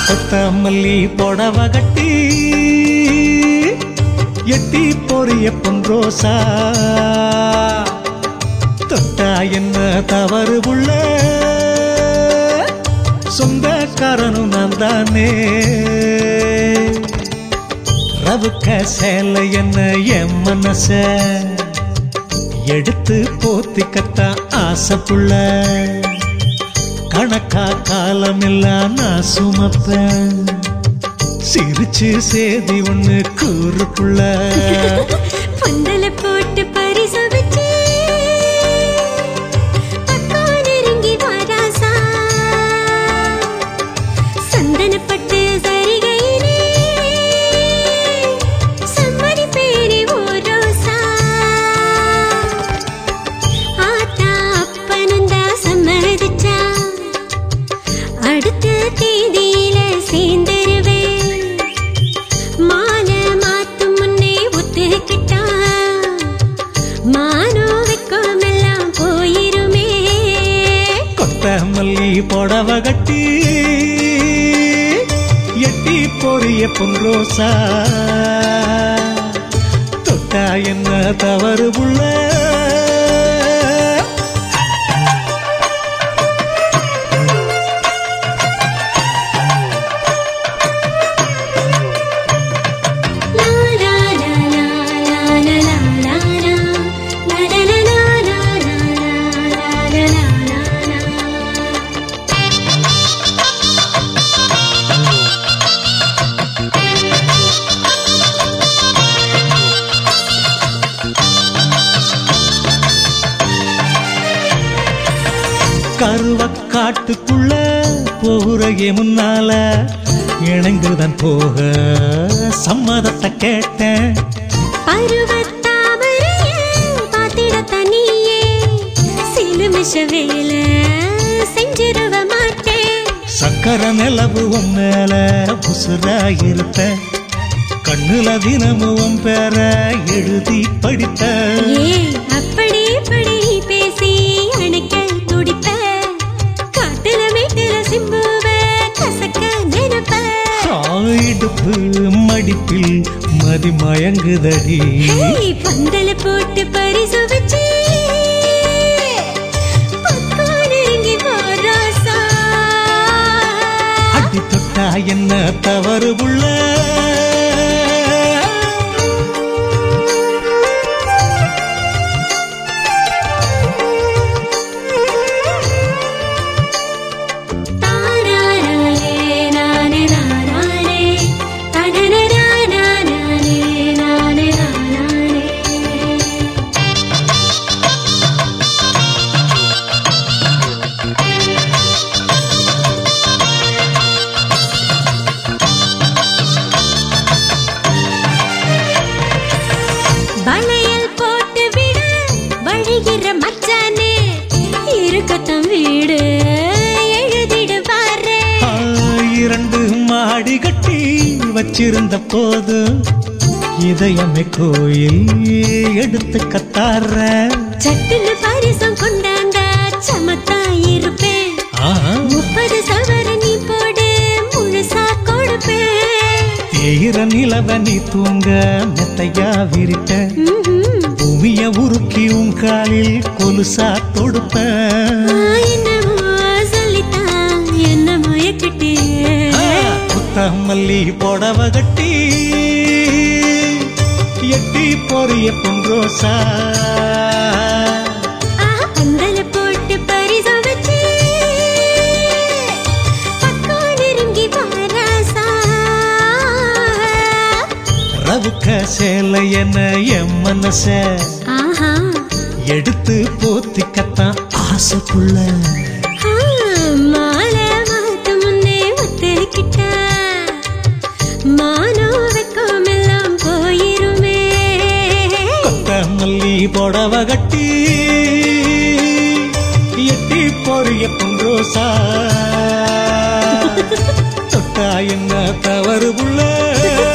கொத்தமல்லி புடவ கட்டி எட்டி பொரிய பொன்ரோசா தொட்டா என்ன தவறு உள்ள சொந்தக்காரனும் நான் தானே ரவுக்க சேலை என்ன என் மனச எடுத்து போத்திக்கத்தான் ஆசைப்புள்ள கணக்கா காலமெல்லாம் நான் சுமப்பேன் சிரிச்சு சேதி ஒண்ணு கூறுக்குள்ள பந்தல போட்டு பரிசு வச்சு பக்கம் நெருங்கி வாராசா சந்தனப்பட்டு சரிகையிலே சம்மதி பேரி ஓரோசா ஆத்தா அப்பனும் தான் சம்மதிச்சா அடுத்த தேதியில சேர்ந்துருவேன் மாலை மாத்தும் முன்னே ஒத்துக்கிட்டா மானோ வெக்கமெல்லாம் போயிருமே கொத்தமல்லி புடவ கட்டி எட்டி பொரிய பொன்ரோசா தொட்டா என்ன தவறு உள்ள லா லா லா லா லா லா லா லா லா. லா லா லா லா லா லா லா லா லா லா லா. கருவக்காட்டுக்குள்ள போகிறே முன்னால இணைந்துதான் போக சம்மதத்தை கேட்டேன் பருவத்தாமரைய பாத்திட தனியே சிலுமிஷ வேல செஞ்சிருவ மாட்டேன் சக்கர நிலவு உன் மேல உசுராயிருப்பேன் கண்ணுல தினமும் உன் பேர எழுதி படித்த ஏய் அப்படி இப்படி பேசி அணைக்க துடிப்ப காட்டுல மேட்டுல சிம்புவ கசக்க நினைப்ப இடுப்பு மடிப்பில் மதி மயங்குதடி ஹேய், பந்தல போட்டு பரிசு வச்சு பக்கம் நெருங்கி போறாசா அடி தொட்டா என்ன தவறு உள்ள தாராரே நானே நானே தனனரானே நானே நானே வளையல் போட்டு விட வழிகிற மச்சானே இருக்கட்டும் வீடு எழுதிடுவாரே ஆ, இரண்டு மாடி கட்டி வச்சிருந்த போது இதயமே கோயில் எடுத்து கத்தார சட்டுன்னு பாரிசம் கொண்டாண்டா சமத்தா இருப்பேன் முப்பது சவர நீ போடு முழுசா கொடுப்பேன் தேயிற நிலவ நீ தூங்க மெத்தையா விரிட்ட ம்ஹும். பூமிய உருக்கி உன் காலில் கொலுசா தொடுப்ப ஆ, என்னமோ சொல்லித்தான் என்ன மயக்கிட்டே மல்லி புடவ கட்டி எட்டி பொரிய பொன்ரோசா ஆஹா, பந்தல போட்டு பரிசம் வச்சு பக்கம் நெருங்கி வாராசா ரவுக்க சேலை என்ன என் மனச ஆஹா எடுத்து போத்திக்கத்தான் ஆசைக்குள்ள ஆ, மாலை மாத்து முன்னே ஒத்துக்கிட்டா மானோ வெக்கமெல்லாம் போயிருமே கொத்த மல்லி புடவ கட்டி எட்டி பொரிய பொன்ரோசா தொட்டா என்ன தவறு உள்ள